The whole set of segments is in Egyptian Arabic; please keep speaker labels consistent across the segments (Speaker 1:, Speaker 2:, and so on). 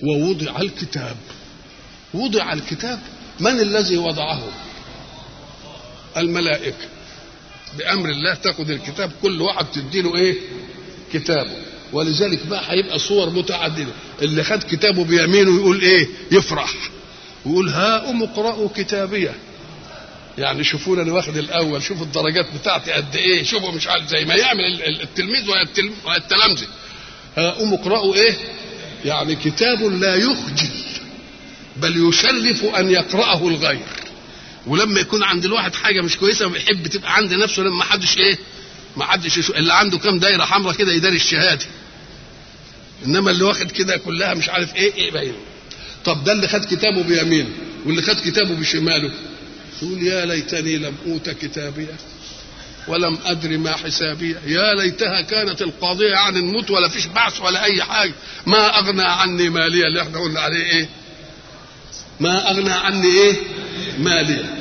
Speaker 1: ووضع الكتاب وضع الكتاب من الذي وضعه الملائكة بأمر الله تاخد الكتاب كل واحد تديله إيه كتابه ولذلك بقى هيبقى صور متعددة اللي خد كتابه بيمينه يقول إيه يفرح ويقول ها أم اقرأوا كتابيه يعني شوفوا انا واخد الاول شوفوا الدرجات بتاعتي قد ايه شوفوا مش عارف زي ما يعمل التلميذ والتلامذه قوموا اقرأوا ايه يعني كتاب لا يخجل بل يشرف ان يقرأه الغير ولما يكون عند الواحد حاجه مش كويسه بيحب تبقى عند نفسه لما حدش ايه ما حدش يشو... اللي عنده كام دايره حمراء كده يداري الشهاده انما اللي واخد كده كلها مش عارف ايه ايه باين طب ده اللي خد كتابه بيمينه واللي خد كتابه بشماله يقول يا ليتني لم اوت كتابيه ولم ادر ما حسابيه يا ليتها كانت القاضيه يعني نموت ولا فيش بعث ولا اي حاجه ما اغنى عني ماليه اللي احنا قلنا عليه ايه ما اغنى عني ايه ماليه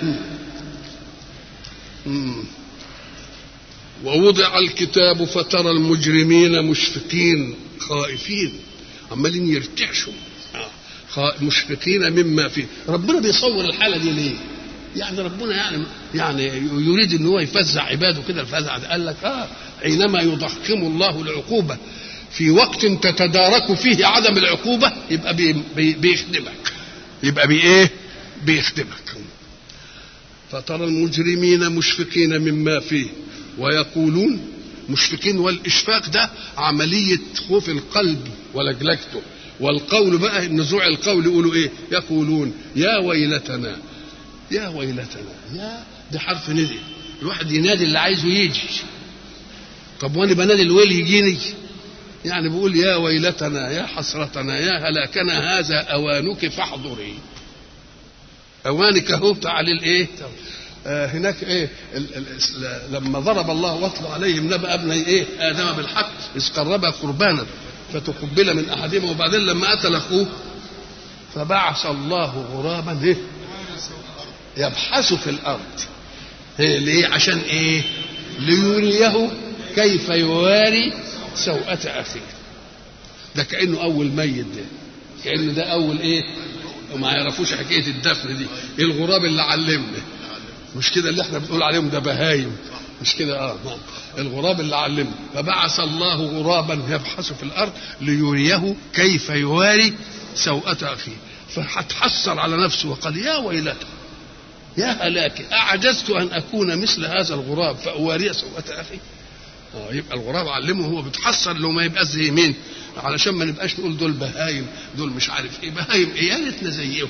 Speaker 1: ووضع الكتاب فترى المجرمين مشفقين خائفين عمالين يرتعشوا مشفقين مما فيه ربنا بيصور الحاله دي ليه يعني ربنا يعني يعني يريد ان هو يفزع عباده كده الفزع ده قال لك اه حينما يضخم الله العقوبه في وقت تتدارك فيه عدم العقوبه يبقى بي بي بيخدمك يبقى بي ايه بيخدمك فترى المجرمين مشفقين مما فيه ويقولون مشفقين والاشفاق ده عمليه خوف القلب ولجلجته والقول بقى نزوع القول يقولوا ايه يقولون يا ويلتنا يا ويلتنا يا ده حرف ندي الواحد ينادي اللي عايزه يجي طب وانا بنادي الويل يجيني يعني بقول يا ويلتنا يا حسرتنا يا هلاكنا هذا اوانك فاحضري اوانك اهو تعالي الايه آه هناك ايه ال ال لما ضرب الله واتلو عليهم نبأ ابني ايه ادم بالحق اذ قربا قربانا فتقبل من احدهما وبعدين لما قتل اخوه فبعث الله غرابا ايه يبحث في الارض ليه عشان ايه ليريه كيف يواري سوءة اخيه ده كانه اول ميت ده كانه ده اول ايه وما يعرفوش حكايه الدفن دي الغراب اللي علمنا مش كده اللي احنا بنقول عليهم ده بهايم مش كده اه نعم الغراب اللي علمنا فبعث الله غرابا يبحث في الارض ليريه كيف يواري سوءة اخيه فهتحسر على نفسه وقال يا ويلته يا هلاكي أعجزت أن أكون مثل هذا الغراب فأواري سوءة أخي آه يبقى الغراب علمه هو بيتحسر لو ما يبقى زي مين علشان ما نبقاش نقول دول بهايم دول مش عارف ايه بهايم ايه يا ريتنا زيهم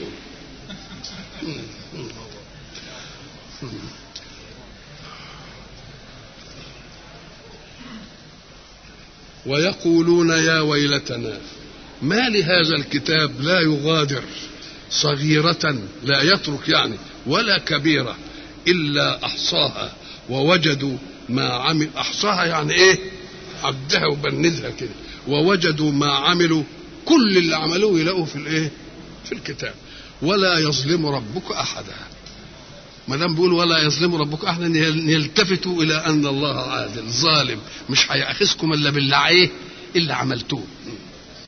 Speaker 1: ويقولون يا ويلتنا ما لهذا الكتاب لا يغادر صغيرة لا يترك يعني ولا كبيرة إلا أحصاها ووجدوا ما عمل أحصاها يعني إيه عدها وبندها كده ووجدوا ما عملوا كل اللي عملوه يلاقوه في الإيه في الكتاب ولا يظلم ربك أحدا ما دام بيقول ولا يظلم ربك احدا يلتفتوا الى ان الله عادل ظالم مش هيأخذكم الا باللي ايه اللي عملتوه